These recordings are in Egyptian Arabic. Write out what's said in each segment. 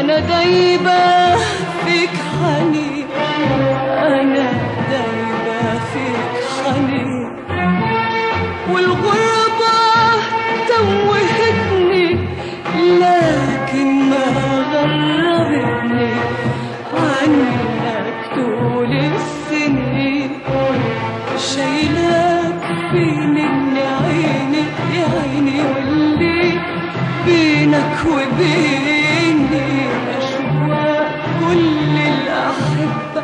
أنا دايبة فيك حنين أنا دايبة فيك حنين والغربة توهتني لكن ما غربتني عنك طول السنين شايلاك فين اللي عيني يا عيني واللي بينك وبيني أشواق كل الأحبة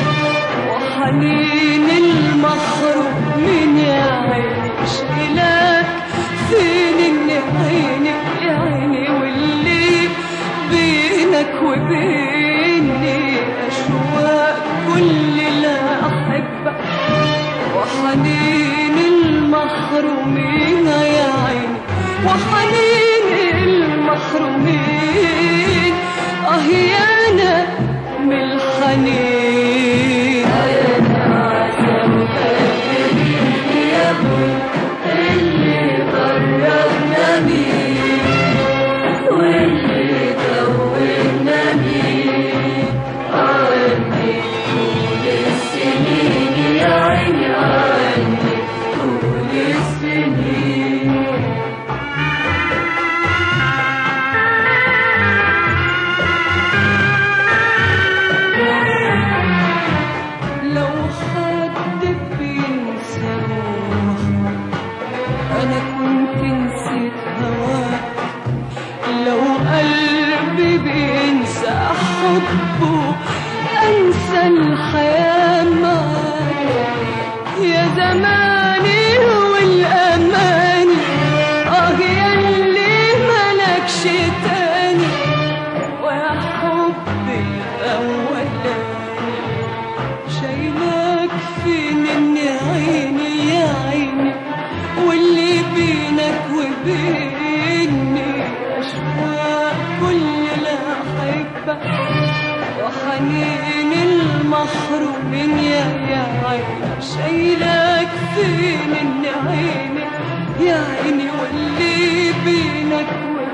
وحنين المخروق من يا عيني شايلاك فين اللي عيني يا عيني واللي بينك وبيني أشواق كل الأحبة وحنين المحرومين يا عيني وحنين المحرومين اه يا انا من الحنين يا ناس يا اللي قربنا مين واللي دوبنا مين عني طول السنين يا عيني عني طول السنين لو حد بينسى روحه انا كنت نسيت هواك لو قلبي بينسى حبه انسى الحياة معاك يا زماني والاماني اه يا اللي ملكش تاني ويا حبي الاولاني شايلاك فين يا عيني يا عيني واللي بينك وبيني أشواق كل الأحبة وحنين المحرومين يا يا عيني شايلاك فين يا عيني يا عيني واللي بينك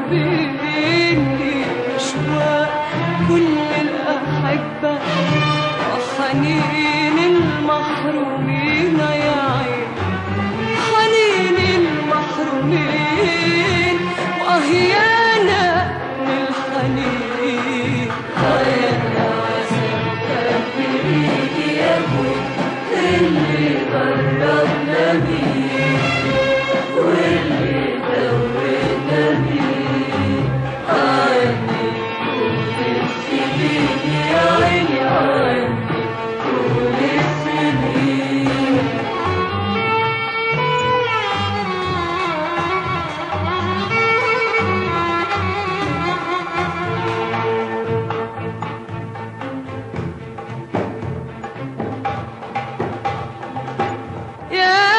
وبيني أشواق كل الأحبة وحنين المحرومين يا عين حنين المحرومين وأهيانا من الحنين هيا سكبريك يا ابوي اللي قربنا بيه واللي دوبنا بيه عني طول السنين يا عيني عني طول السنين يا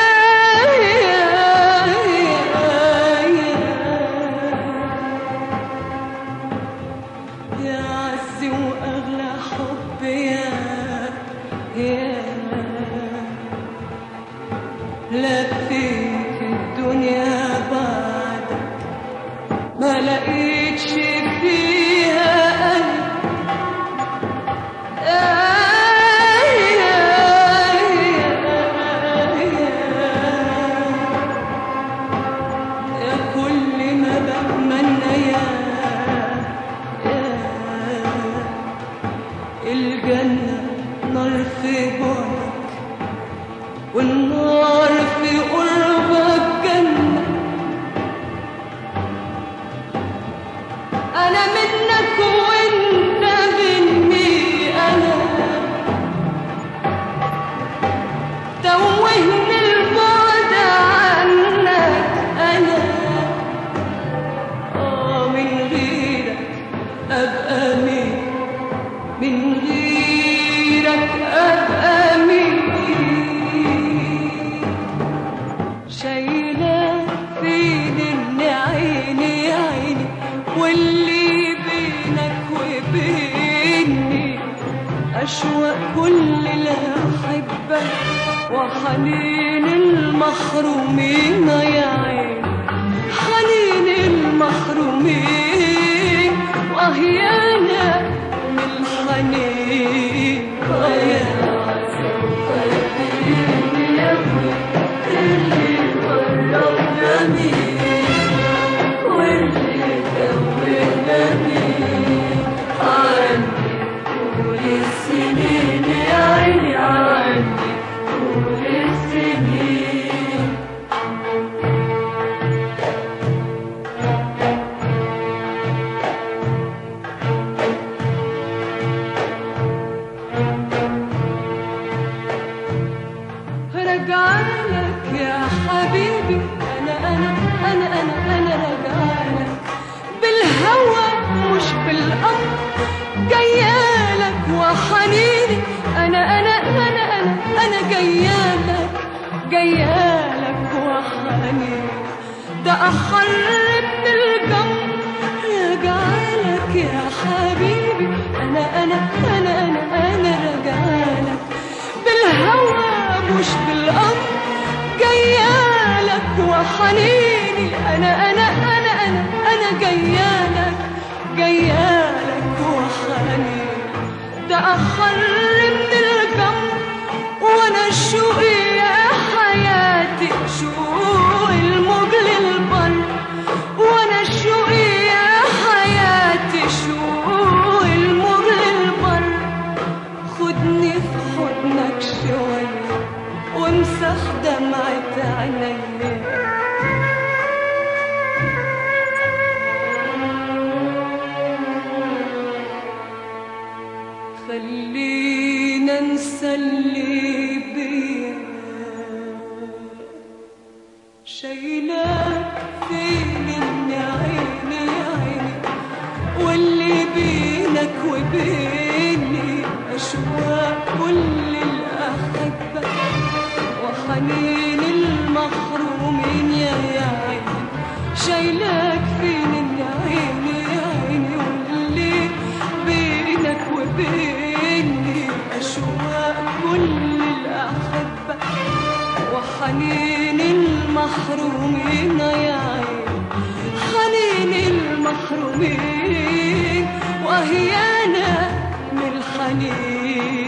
يا عزي واغلى حب يا يا لفيت الدنيا بعدك ما لقيتش فيها قلب يا كل ما بتمنى يا الجنة نار في بعدك والنار في قربك جنة أنا منك وأنت مني أنا توهني البعد عنك أنا آه من غيرك أبقى مين من غيرك أبقى مين شايلة فين إن عيني يا عيني واللي بينك وبيني أشواق كل الأحبة وحنين المحرومين يا عيني حنين المحرومين اه يا انا من الحنين اه يا رجعلك يا حبيبي انا انا انا انا انا رجعلك بالهوى مش بالامر جيالك وحنيني انا انا انا انا انا جيالك جيالك وحنيني ده احر من الجمر رجعلك يا حبيبي انا انا انا انا انا رجعلك بالهوى مش بالامر جيالك وحنيني انا انا انا انا انا جيالك جيالك وحنيني ده اخر من الجمر وانا شوقي يا حياتي شوق الموج للبر وانا شوقي يا حياتي شوق الموج للبر خدني في حضنك شوية وامسح دمعة عينيا خلينا انسى اللي بيا شايلاك فين يا عيني يا عيني واللي بينك وبيني أشواق كل الأحبة وحنين المحرومين يا يا عيني شايلاك فين يا عيني يا عيني واللي بينك وبيني أشواق كل الأحبة وحنين المحرومين يا عيني حنين المحرومين وهي أنا من الحنين